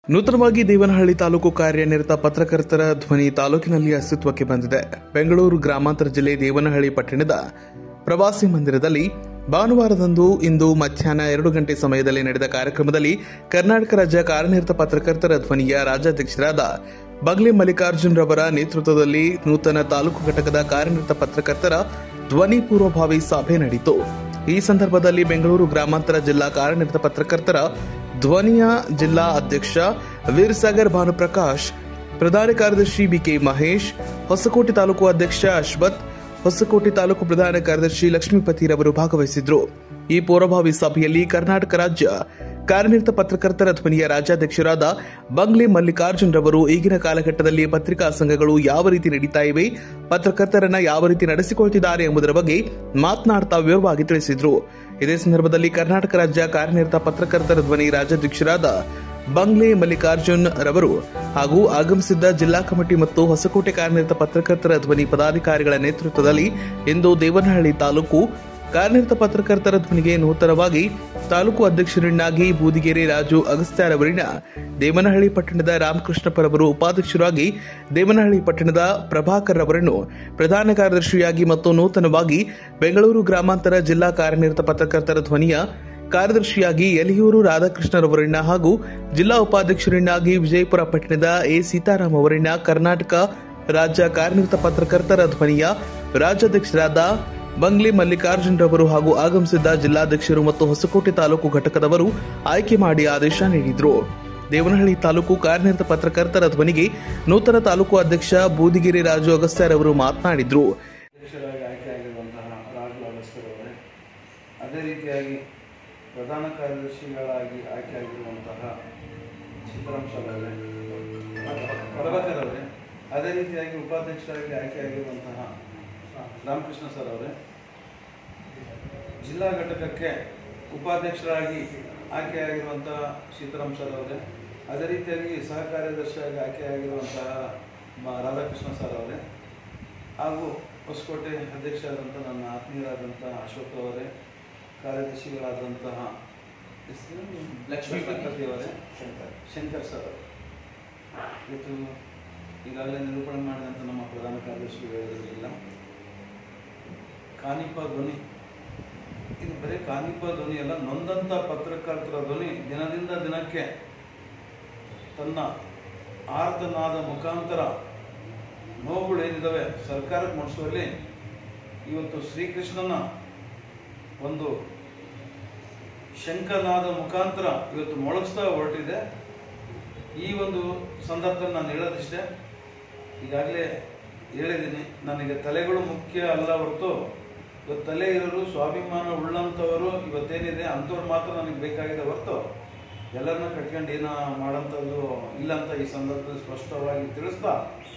ನೂತನವಾಗಿ ದೇವನಹಳ್ಳಿ ತಾಲೂಕು ಕಾರ್ಯನಿರತ ಪತ್ರಕರ್ತರ ಧ್ವನಿ ತಾಲೂಕಿನಲ್ಲಿ ಅಸ್ತಿತ್ವಕ್ಕೆ ಬಂದಿದೆ ಬೆಂಗಳೂರು ಗ್ರಾಮಾಂತರ ಜಿಲ್ಲೆ ದೇವನಹಳ್ಳಿ ಪಟ್ಟಣದ ಪ್ರವಾಸಿ ಮಂದಿರದಲ್ಲಿ ಭಾನುವಾರದಂದು ಇಂದು ಮಧ್ಯಾಹ್ನ ಎರಡು ಗಂಟೆ ಸಮಯದಲ್ಲಿ ನಡೆದ ಕಾರ್ಯಕ್ರಮದಲ್ಲಿ ಕರ್ನಾಟಕ ರಾಜ್ಯ ಕಾರ್ಯನಿರತ ಪತ್ರಕರ್ತರ ಧ್ವನಿಯ ರಾಜ್ಯಾಧ್ಯಕ್ಷರಾದ ಬಗ್ಲಿ ಮಲ್ಲಿಕಾರ್ಜುನ್ ರವರ ನೇತೃತ್ವದಲ್ಲಿ ನೂತನ ತಾಲೂಕು ಘಟಕದ ಕಾರ್ಯನಿರತ ಪತ್ರಕರ್ತರ ಧ್ವನಿ ಪೂರ್ವಭಾವಿ ಸಭೆ ನಡೆಯಿತು ಈ ಸಂದರ್ಭದಲ್ಲಿ ಬೆಂಗಳೂರು ಗ್ರಾಮಾಂತರ ಜಿಲ್ಲಾ ಕಾರ್ಯನಿರತ ಪತ್ರಕರ್ತರ ಧ್ವನಿಯ ಜಿಲ್ಲಾ ಅಧ್ಯಕ್ಷ ವೀರಸಾಗರ್ ಭಾನುಪ್ರಕಾಶ್ ಪ್ರಧಾನ ಕಾರ್ಯದರ್ಶಿ ಬಿಕೆ ಮಹೇಶ್ ಹೊಸಕೋಟೆ ತಾಲೂಕು ಅಧ್ಯಕ್ಷ ಅಶ್ವಥ್ ಹೊಸಕೋಟೆ ತಾಲೂಕು ಪ್ರಧಾನ ಕಾರ್ಯದರ್ಶಿ ಲಕ್ಷ್ಮೀಪತಿರವರು ಭಾಗವಹಿಸಿದ್ರು ಈ ಪೂರ್ವಭಾವಿ ಸಭೆಯಲ್ಲಿ ಕರ್ನಾಟಕ ರಾಜ್ಯ ಕಾರ್ಯನಿರತ ಪತ್ರಕರ್ತರ ಧ್ವನಿಯ ರಾಜ್ಯಾಧ್ಯಕ್ಷರಾದ ಬಂಗ್ಲೆ ಮಲ್ಲಿಕಾರ್ಜುನ್ ರವರು ಈಗಿನ ಕಾಲಘಟ್ಟದಲ್ಲಿ ಪತ್ರಿಕಾ ಸಂಘಗಳು ಯಾವ ರೀತಿ ನಡೀತಾ ಇವೆ ಪತ್ರಕರ್ತರನ್ನ ಯಾವ ರೀತಿ ನಡೆಸಿಕೊಳ್ತಿದ್ದಾರೆ ಎಂಬುದರ ಬಗ್ಗೆ ಮಾತನಾಡ್ತಾ ವಿವರವಾಗಿ ತಿಳಿಸಿದ್ರು ಇದೇ ಸಂದರ್ಭದಲ್ಲಿ ಕರ್ನಾಟಕ ರಾಜ್ಯ ಕಾರ್ಯನಿರತ ಪತ್ರಕರ್ತರ ಧ್ವನಿ ರಾಜ್ಯಾಧ್ಯಕ್ಷರಾದ ಬಂಗ್ಲೆ ಮಲ್ಲಿಕಾರ್ಜುನ್ ರವರು ಹಾಗೂ ಆಗಮಿಸಿದ್ದ ಜಿಲ್ಲಾ ಕಮಿಟಿ ಮತ್ತು ಹೊಸಕೋಟೆ ಕಾರ್ಯನಿರತ ಪತ್ರಕರ್ತರ ಧ್ವನಿ ಪದಾಧಿಕಾರಿಗಳ ನೇತೃತ್ವದಲ್ಲಿ ಇಂದು ದೇವನಹಳ್ಳಿ ತಾಲೂಕು ಕಾರ್ಯನಿರತ ಪತ್ರಕರ್ತರ ಧ್ವನಿಗೆ ನೂತನವಾಗಿ ತಾಲೂಕು ಅಧ್ಯಕ್ಷರನ್ನಾಗಿ ಬೂದಿಗೆರೆ ರಾಜು ಅಗಸ್ತ್ಯರವರಿನ ದೇವನಹಳ್ಳಿ ಪಟ್ಟಣದ ರಾಮಕೃಷ್ಣಪ್ಪರವರು ಉಪಾಧ್ಯಕ್ಷರಾಗಿ ದೇವನಹಳ್ಳಿ ಪಟ್ಟಣದ ಪ್ರಭಾಕರ್ ಅವರನ್ನು ಪ್ರಧಾನ ಕಾರ್ಯದರ್ಶಿಯಾಗಿ ಮತ್ತು ನೂತನವಾಗಿ ಬೆಂಗಳೂರು ಗ್ರಾಮಾಂತರ ಜಿಲ್ಲಾ ಕಾರ್ಯನಿರತ ಪತ್ರಕರ್ತರ ಧ್ವನಿಯ ಕಾರ್ಯದರ್ಶಿಯಾಗಿ ಯಲಿಯೂರು ರಾಧಾಕೃಷ್ಣರವರನ್ನ ಹಾಗೂ ಜಿಲ್ಲಾ ಉಪಾಧ್ಯಕ್ಷರನ್ನಾಗಿ ವಿಜಯಪುರ ಪಟ್ಟಣದ ಎ ಸೀತಾರಾಮ್ ಅವರನ್ನ ಕರ್ನಾಟಕ ರಾಜ್ಯ ಕಾರ್ಯನಿರತ ಪತ್ರಕರ್ತರ ಧ್ವನಿಯ ರಾಜ್ಯಾಧ್ಯಕ್ಷರಾದ ಬಂಗ್ಲಿ ಮಲ್ಲಿಕಾರ್ಜುನ್ ರವರು ಹಾಗೂ ಆಗಮಿಸಿದ್ದ ಜಿಲ್ಲಾಧ್ಯಕ್ಷರು ಮತ್ತು ಹೊಸಕೋಟೆ ತಾಲೂಕು ಘಟಕದವರು ಆಯ್ಕೆ ಮಾಡಿ ಆದೇಶ ನೀಡಿದ್ರು ದೇವನಹಳ್ಳಿ ತಾಲೂಕು ಕಾರ್ಯನಿರತ ಪತ್ರಕರ್ತರ ಧ್ವನಿಗೆ ನೂತನ ತಾಲೂಕು ಅಧ್ಯಕ್ಷ ಬೂದಿಗೆರೆ ರಾಜು ಅಗಸ್ತ್ಯರವರು ಮಾತನಾಡಿದ್ರು ಅಧ್ಯಕ್ಷರಾಗಿ ಆಯ್ಕೆಯಾಗಿರುವಂತಹ ರಾಜು ಅಗಸ್ತ್ಯರವರೇ ಅದೇ ರೀತಿಯಾಗಿ ಪ್ರಧಾನ ಕಾರ್ಯದರ್ಶಿಗಳಾಗಿ ಆಯ್ಕೆಯಾಗಿರುವಂತಹ ಸಿದ್ದರಾಮ್ ಸರ್ ಅವರೇ ಪ್ರಭಾಕರ್ ಅವರೇ ಅದೇ ರೀತಿಯಾಗಿ ಉಪಾಧ್ಯಕ್ಷರಾಗಿ ಆಯ್ಕೆಯಾಗಿರುವಂತಹ ರಾಮಕೃಷ್ಣ ಸರ್ ಅವರೇ ಜಿಲ್ಲಾ ಘಟಕಕ್ಕೆ ಉಪಾಧ್ಯಕ್ಷರಾಗಿ ಆಯ್ಕೆಯಾಗಿರುವಂತಹ ಸೀತಾರಾಮ್ ಸರ್ ಅವರೇ ಅದೇ ರೀತಿಯಾಗಿ ಸಹ ಕಾರ್ಯದರ್ಶಿಯಾಗಿ ಆಯ್ಕೆಯಾಗಿರುವಂತಹ ಮ- ರಾಧಾಕೃಷ್ಣ ಸರ್ ಅವರೇ ಹಾಗೂ ಹೊಸಕೋಟೆ ಅಧ್ಯಕ್ಷರಾದಂಥ ನನ್ನ ಆತ್ಮೀಯರಾದಂಥ ಅಶೋಕ್ ಅವರೇ ಕಾರ್ಯದರ್ಶಿಗಳಾದಂತಹ ಹೆಸರು? ಲಕ್ಷ್ಮೀಪತಿ ಅವರೇ ಶಂಕರ್ ಶಂಕರ್ ಸರ್ ಅವರು ಇವತ್ತು ಈಗಾಗಲೇ ನಿರೂಪಣೆ ಮಾಡಿದಂಥ ನಮ್ಮ ಪ್ರಧಾನ ಕಾರ್ಯದರ್ಶಿಗಳು ಹೇಳಿರೋದಿಲ್ಲ ಕಾನಿಪ ಧ್ವನಿ ಇದು ಬರೀ ಕಾನಿಪ ಧ್ವನಿ ಅಲ್ಲ ನೊಂದಂಥ ಪತ್ರಕರ್ತರ ಧ್ವನಿ ದಿನದಿಂದ ದಿನಕ್ಕೆ ತನ್ನ ಆರ್ತನಾದ ಮುಖಾಂತರ ನೋವುಗಳು ಏನಿದ್ದಾವೆ ಸರ್ಕಾರಕ್ಕೆ ಮಾಡಿಸುವಲ್ಲಿ ಇವತ್ತು ಶ್ರೀಕೃಷ್ಣನ ಒಂದು ಶಂಕನಾದ ಮುಖಾಂತರ ಇವತ್ತು ಮೊಳಗಿಸ್ತಾ ಹೊರಟಿದೆ ಈ ಒಂದು ಸಂದರ್ಭದಲ್ಲಿ ನಾನು ಹೇಳೋದಿಷ್ಟೇ ಈಗಾಗಲೇ ಹೇಳಿದ್ದೀನಿ ನನಗೆ ತಲೆಗಳು ಮುಖ್ಯ ಅಲ್ಲ ಹೊರತು ಇವತ್ತು ತಲೆ ಇರೋರು ಸ್ವಾಭಿಮಾನ ಉಳ್ಳಂಥವರು ಇವತ್ತೇನಿದೆ ಅಂಥವ್ರು ಮಾತ್ರ ನನಗೆ ಬೇಕಾಗಿದೆ ಹೊರತು ಎಲ್ಲರನ್ನ ಕಟ್ಕೊಂಡು ಏನೋ ಮಾಡೋಂಥದ್ದು ಇಲ್ಲ ಅಂತ ಈ ಸಂದರ್ಭದಲ್ಲಿ ಸ್ಪಷ್ಟವಾಗಿ ತಿಳಿಸ್ತಾ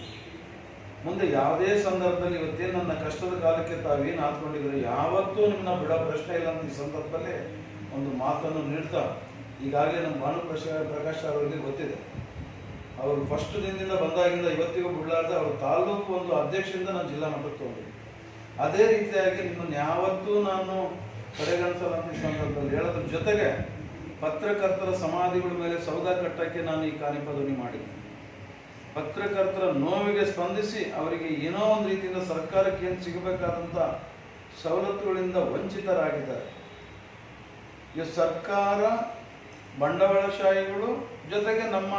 ಮುಂದೆ ಯಾವುದೇ ಸಂದರ್ಭದಲ್ಲಿ ಇವತ್ತೇನು ನನ್ನ ಕಷ್ಟದ ಕಾಲಕ್ಕೆ ತಾವೇನು ಹಾಕೊಂಡಿದ್ರೆ ಯಾವತ್ತೂ ನಿಮ್ಮನ್ನ ಬಿಡೋ ಪ್ರಶ್ನೆ ಇಲ್ಲ ಅಂತ ಈ ಸಂದರ್ಭದಲ್ಲಿ ಒಂದು ಮಾತನ್ನು ನೀಡ್ತಾ ಈಗಾಗಲೇ ನಮ್ಮ ಭಾನು ಪ್ರಕಾಶ್ ಪ್ರಕಾಶ್ ಅವರಿಗೆ ಗೊತ್ತಿದೆ ಅವರು ಫಸ್ಟ್ ದಿನದಿಂದ ಬಂದಾಗಿಂದ ಇವತ್ತಿಗೂ ಬಿಡಲಾರ್ದೆ ಅವರು ತಾಲೂಕು ಒಂದು ಅಧ್ಯಕ್ಷರಿಂದ ನಾನು ಜಿಲ್ಲಾ ಮಟ್ಟಕ್ಕೆ ತಗೊಂಡಿದ್ದೆ ಅದೇ ರೀತಿಯಾಗಿ ನಿಮ್ಮನ್ನು ಯಾವತ್ತೂ ನಾನು ಕಡೆಗಣಿಸಲ್ಲ ಅಂತ ಈ ಸಂದರ್ಭದಲ್ಲಿ ಹೇಳೋದ್ರ ಜೊತೆಗೆ ಪತ್ರಕರ್ತರ ಸಮಾಧಿಗಳ ಮೇಲೆ ಸೌಧ ಕಟ್ಟಕ್ಕೆ ನಾನು ಈ ಕಾರ್ಯಪದವಿ ಮಾಡಿದ್ದೆ ಪತ್ರಕರ್ತರ ನೋವಿಗೆ ಸ್ಪಂದಿಸಿ ಅವರಿಗೆ ಏನೋ ಒಂದು ರೀತಿಯಿಂದ ಸರ್ಕಾರಕ್ಕೆ ಏನು ಸಿಗಬೇಕಾದಂಥ ಸವಲತ್ತುಗಳಿಂದ ವಂಚಿತರಾಗಿದ್ದಾರೆ ಈ ಸರ್ಕಾರ ಬಂಡವಾಳಶಾಹಿಗಳು ಜೊತೆಗೆ ನಮ್ಮ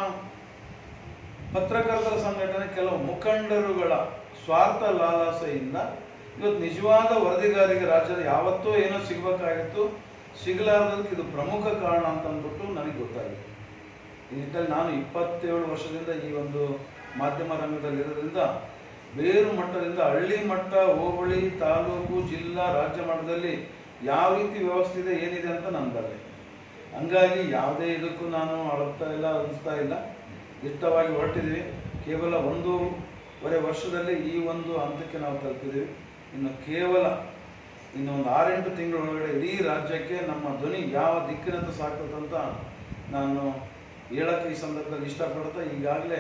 ಪತ್ರಕರ್ತರ ಸಂಘಟನೆ ಕೆಲವು ಮುಖಂಡರುಗಳ ಸ್ವಾರ್ಥ ಲಾಲಾಸೆಯಿಂದ ಇವತ್ತು ನಿಜವಾದ ವರದಿಗಾರಿಗೆ ರಾಜ್ಯದ ಯಾವತ್ತೂ ಏನೋ ಸಿಗಬೇಕಾಗಿತ್ತು ಸಿಗಲಾರ್ದಕ್ಕೆ ಇದು ಪ್ರಮುಖ ಕಾರಣ ಅಂತ ಅಂದ್ಬಿಟ್ಟು ನನಗೆ ಗೊತ್ತಾಗಿತ್ತು ಈ ನಿಟ್ಟಿನಲ್ಲಿ ನಾನು ಇಪ್ಪತ್ತೇಳು ವರ್ಷದಿಂದ ಈ ಒಂದು ಮಾಧ್ಯಮ ರಂಗದಲ್ಲಿ ಇರೋದ್ರಿಂದ ಬೇರು ಮಟ್ಟದಿಂದ ಹಳ್ಳಿ ಮಟ್ಟ ಹೋಬಳಿ ತಾಲೂಕು ಜಿಲ್ಲಾ ರಾಜ್ಯ ಮಟ್ಟದಲ್ಲಿ ಯಾವ ರೀತಿ ವ್ಯವಸ್ಥೆ ಇದೆ ಏನಿದೆ ಅಂತ ನಾನು ಬಲ್ಲೆ ಹಂಗಾಗಿ ಯಾವುದೇ ಇದಕ್ಕೂ ನಾನು ಅಳಗ್ತಾ ಇಲ್ಲ ಅನಿಸ್ತಾ ಇಲ್ಲ ದಿಟ್ಟವಾಗಿ ಹೊರಟಿದ್ದೀವಿ ಕೇವಲ ಒಂದೂವರೆ ವರ್ಷದಲ್ಲಿ ಈ ಒಂದು ಹಂತಕ್ಕೆ ನಾವು ತಲುಪಿದ್ದೀವಿ ಇನ್ನು ಕೇವಲ ಇನ್ನು ಒಂದು ಆರೆಂಟು ತಿಂಗಳೊಳಗಡೆ ಇಡೀ ರಾಜ್ಯಕ್ಕೆ ನಮ್ಮ ಧ್ವನಿ ಯಾವ ದಿಕ್ಕಿನಂತ ಸಾಕುತ್ತಂತ ನಾನು ಹೇಳಕ್ಕೆ ಈ ಸಂದರ್ಭದಲ್ಲಿ ಇಷ್ಟಪಡ್ತಾ ಈಗಾಗಲೇ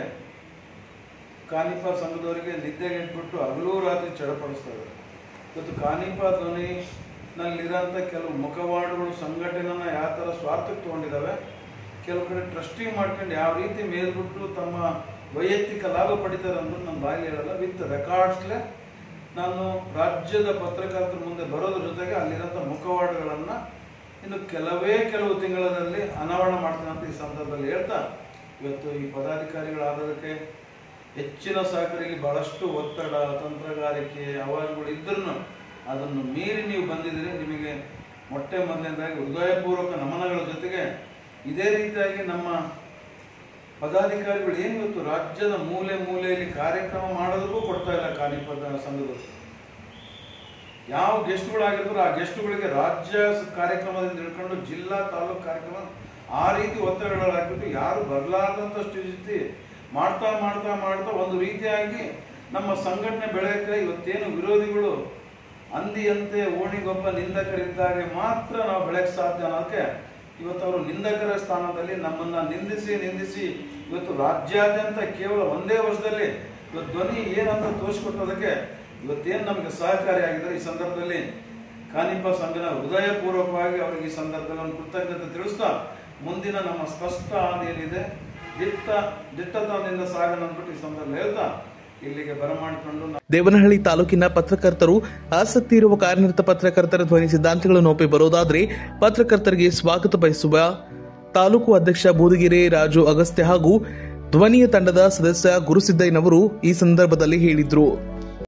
ಕಾನಿಪ ಸಂಘದವರಿಗೆ ನಿದ್ದೆಗೆಟ್ಬಿಟ್ಟು ಹಗಲು ರಾತ್ರಿ ಚಡಪಡಿಸ್ತಾ ಇದ್ದಾರೆ ಇವತ್ತು ಕಾನಿಪ ಧ್ವನಿನಲ್ಲಿರೋಂಥ ಕೆಲವು ಮುಖವಾಡುಗಳು ಸಂಘಟನೆನ ಯಾವ ಥರ ಸ್ವಾರ್ಥಕ್ಕೆ ತೊಗೊಂಡಿದ್ದಾವೆ ಕೆಲವು ಕಡೆ ಟ್ರಸ್ಟಿ ಮಾಡ್ಕೊಂಡು ಯಾವ ರೀತಿ ಮೇಲ್ಬಿಟ್ಟು ತಮ್ಮ ವೈಯಕ್ತಿಕ ಲಾಭ ಪಡಿತಾರೆ ಅಂದ್ರೆ ನಾನು ಬಾಯಲ್ಲಿ ಹೇಳಲ್ಲ ವಿತ್ ರೆಕಾರ್ಡ್ಸ್ಲೆ ನಾನು ರಾಜ್ಯದ ಪತ್ರಕರ್ತರ ಮುಂದೆ ಬರೋದ್ರ ಜೊತೆಗೆ ಅಲ್ಲಿರೋಂಥ ಮುಖವಾಡಗಳನ್ನು ಇನ್ನು ಕೆಲವೇ ಕೆಲವು ತಿಂಗಳಲ್ಲಿ ಅನಾವರಣ ಮಾಡ್ತೀನಿ ಅಂತ ಈ ಸಂದರ್ಭದಲ್ಲಿ ಹೇಳ್ತಾ ಇವತ್ತು ಈ ಪದಾಧಿಕಾರಿಗಳಾದದಕ್ಕೆ ಹೆಚ್ಚಿನ ಸಹಕಾರಿಗೆ ಬಹಳಷ್ಟು ಒತ್ತಡ ತಂತ್ರಗಾರಿಕೆ ಅವಾಜುಗಳು ಇದ್ರೂ ಅದನ್ನು ಮೀರಿ ನೀವು ಬಂದಿದ್ದೀರಿ ನಿಮಗೆ ಮೊಟ್ಟೆ ಮೊದಲನೇದಾಗಿ ಹೃದಯಪೂರ್ವಕ ನಮನಗಳ ಜೊತೆಗೆ ಇದೇ ರೀತಿಯಾಗಿ ನಮ್ಮ ಪದಾಧಿಕಾರಿಗಳು ಏನು ಇವತ್ತು ರಾಜ್ಯದ ಮೂಲೆ ಮೂಲೆಯಲ್ಲಿ ಕಾರ್ಯಕ್ರಮ ಮಾಡೋದಕ್ಕೂ ಕೊಡ್ತಾ ಇಲ್ಲ ಖಾಲಿ ಪದ ಸಂಘದವರು ಯಾವ ಗೆಸ್ಟ್ಗಳಾಗಿರ್ತಾರೋ ಆ ಗೆಸ್ಟ್ಗಳಿಗೆ ರಾಜ್ಯ ಸ- ಕಾರ್ಯಕ್ರಮದಿಂದ ಹಿಡ್ಕೊಂಡು ಜಿಲ್ಲಾ ತಾಲೂಕು ಕಾರ್ಯಕ್ರಮ ಆ ರೀತಿ ಒತ್ತಡಗಳು ಹಾಕಿಬಿಟ್ಟು ಯಾರು ಬರಲಾರ್ದಂಥಷ್ಟು ರೀತಿ ಮಾಡ್ತಾ ಮಾಡ್ತಾ ಮಾಡ್ತಾ ಒಂದು ರೀತಿಯಾಗಿ ನಮ್ಮ ಸಂಘಟನೆ ಬೆಳೆಯಕ್ಕೆ ಇವತ್ತೇನು ವಿರೋಧಿಗಳು ಅಂದಿಯಂತೆ ಓಣಿಗೊಬ್ಬ ನಿಂದಕರಿದ್ದಾಗ ಮಾತ್ರ ನಾವು ಬೆಳೆಯಕ್ಕೆ ಸಾಧ್ಯ ಅನ್ನೋದಕ್ಕೆ ಇವತ್ತು ಅವರು ನಿಂದಕರ ಸ್ಥಾನದಲ್ಲಿ ನಮ್ಮನ್ನ ನಿಂದಿಸಿ ನಿಂದಿಸಿ ಇವತ್ತು ರಾಜ್ಯಾದ್ಯಂತ ಕೇವಲ ಒಂದೇ ವರ್ಷದಲ್ಲಿ ಇವತ್ತು ಧ್ವನಿ ಏನಂತ ತೋರಿಸ್ಕೊಟ್ಟೋದಕ್ಕೆ ಇವತ್ತೇನು ನಮಗೆ ಸಹಕಾರಿಯಾಗಿದ್ದಾರೆ ಈ ಸಂದರ್ಭದಲ್ಲಿ ಕಾನಿಪ ಸಂಘನ ಹೃದಯಪೂರ್ವಕವಾಗಿ ಅವರಿಗೆ ಈ ಸಂದರ್ಭದಲ್ಲಿ ಒಂದು ಕೃತಜ್ಞತೆ ತಿಳಿಸ್ತಾ ಮುಂದಿನ ನಮ್ಮ ಸ್ಪಷ್ಟ ಹಾದಿ ಏನಿದೆ ದಿಟ್ಟ ದಿಟ್ಟತನದಿಂದ ಸಾಗಣ ಅಂದ್ಬಿಟ್ಟು ಈ ಸಂದರ್ಭದಲ್ಲಿ ಹೇಳ್ತಾ ಇಲ್ಲಿಗೆ ಬರಮಾಡಿಕೊಂಡು ನಾವು ದೇವನಹಳ್ಳಿ ತಾಲೂಕಿನ ಪತ್ರಕರ್ತರು ಆಸಕ್ತಿ ಇರುವ ಕಾರ್ಯನಿರತ ಪತ್ರಕರ್ತರ ಧ್ವನಿ ಸಿದ್ಧಾಂತಗಳನ್ನು ಒಪ್ಪಿ ಬರೋದಾದರೆ ಪತ್ರಕರ್ತರಿಗೆ ಸ್ವಾಗತ ಬಯಸುವ ತಾಲೂಕು ಅಧ್ಯಕ್ಷ ಬೂದಗಿರೆ ರಾಜು ಅಗಸ್ತ್ಯ ಹಾಗೂ ಧ್ವನಿಯ ತಂಡದ ಸದಸ್ಯ ಗುರುಸಿದ್ದಯ್ಯನವರು ಈ ಸಂದರ್ಭದಲ್ಲಿ ಹೇಳಿದ್ರು